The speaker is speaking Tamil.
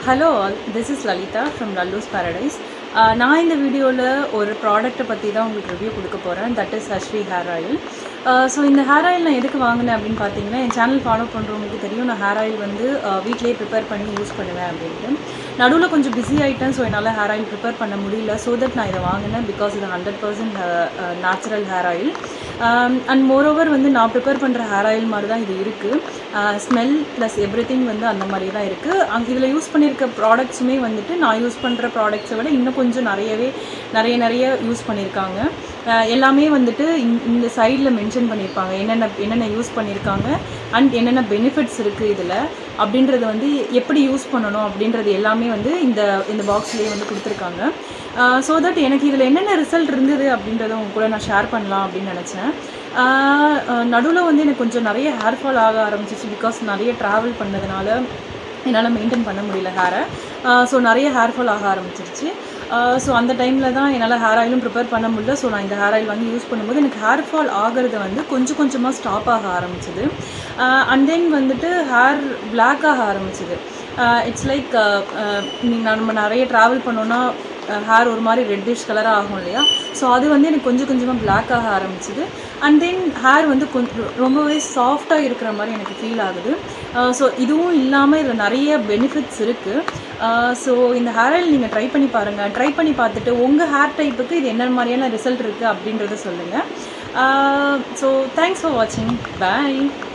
hello all this is Lalitha from Lallu's paradise நான் இந்த வீடியோவில் ஒரு ப்ராடக்ட்டை பற்றி தான் உங்களுக்கு ரிவ்யூ கொடுக்க போகிறேன் that is Aswi hair oil so இந்த ஹேர் ஆயில் நான் எதுக்கு வாங்கினேன் அப்படின்னு பார்த்தீங்கன்னா என் சேனல் ஃபாலோ பண்ணுறவங்களுக்கு தெரியும் நான் ஹேர் ஆயில் வந்து வீட்லேயே ப்ரிப்பேர் பண்ணி யூஸ் பண்ணுவேன் அப்படின்ட்டு நடுவில் கொஞ்சம் பிஸி ஆகிட்டேன் ஸோ என்னால் ஹேர் ஆயில் ப்ரிப்பேர் பண்ண முடியல ஸோ தட் நான் இதை வாங்கினேன் பிகாஸ் இது hundred percent natural hair oil and moreover வந்து நான் ப்ரிப்பேர் பண்ணுற ஹேர் ஆயில் மாதிரி தான் இது இருக்குது ஸ்மெல் ப்ளஸ் எவ்ரி திங் வந்து அந்த மாதிரி தான் இருக்குது அங்கே இதில் யூஸ் பண்ணியிருக்க ப்ராடக்ட்ஸுமே வந்துட்டு நான் யூஸ் பண்ணுற ப்ராடக்ட்ஸை விட இன்னும் கொஞ்சம் நிறையவே நிறைய நிறைய யூஸ் பண்ணியிருக்காங்க எல்லாமே வந்துட்டு இந்த சைடில் மென்ஷன் பண்ணியிருப்பாங்க என்னென்ன என்னென்ன யூஸ் பண்ணியிருக்காங்க அண்ட் என்னென்ன பெனிஃபிட்ஸ் இருக்குது இதில் அப்படின்றது வந்து எப்படி யூஸ் பண்ணணும் அப்படின்றது எல்லாமே வந்து இந்த இந்த பாக்ஸ்லேயே வந்து கொடுத்துருக்காங்க ஸோ தட் எனக்கு இதில் என்னென்ன ரிசல்ட் இருந்தது அப்படின்றத உங்க கூட நான் ஷேர் பண்ணலாம் அப்படின்னு நினச்சேன் நடுவில் வந்து எனக்கு கொஞ்சம் நிறைய ஹேர் ஃபால் ஆக ஆரம்பிச்சிச்சு பிகாஸ் நிறைய ட்ராவல் பண்ணதுனால என்னால் மெயின்டைன் பண்ண முடியல ஹேரை ஸோ நிறைய ஹேர் ஃபால் ஆக ஆரம்பிச்சிருச்சு ஸோ அந்த டைமில் தான் என்னால் ஹேர் ஆயிலும் ப்ரிப்பேர் பண்ண முடியல ஸோ நான் இந்த ஹேர் ஆயில் வாங்கி யூஸ் பண்ணும்போது எனக்கு ஹேர் ஃபால் ஆகிறது வந்து கொஞ்சம் கொஞ்சமாக ஸ்டாப் ஆக ஆரம்பிச்சிது அண்ட் தென் வந்துட்டு ஹேர் பிளாக் ஆக ஆரம்பிச்சிது இட்ஸ் லைக் நீங்கள் நம்ம நிறைய ட்ராவல் பண்ணோன்னா ஹேர் ஒரு மாதிரி ரெட்டிஷ் கலராக ஆகும் இல்லையா ஸோ அது வந்து எனக்கு கொஞ்சம் கொஞ்சமாக பிளாக் ஆக ஆரம்பிச்சிது அண்ட் தென் ஹேர் வந்து கொஞ்சம் ரொம்பவே சாஃப்டாக இருக்கிற மாதிரி எனக்கு ஃபீல் ஆகுது ஸோ இதுவும் இல்லாமல் இதில் நிறைய பெனிஃபிட்ஸ் இருக்குது ஸோ இந்த ஹேர் ஆயில் நீங்கள் ட்ரை பண்ணி பாருங்கள் ட்ரை பண்ணி பார்த்துட்டு உங்கள் ஹேர் டைப்புக்கு இது என்ன மாதிரியான ரிசல்ட் இருக்குது அப்படின்றத சொல்லுங்கள் ஸோ தேங்க்ஸ் ஃபார் வாட்சிங் பாய்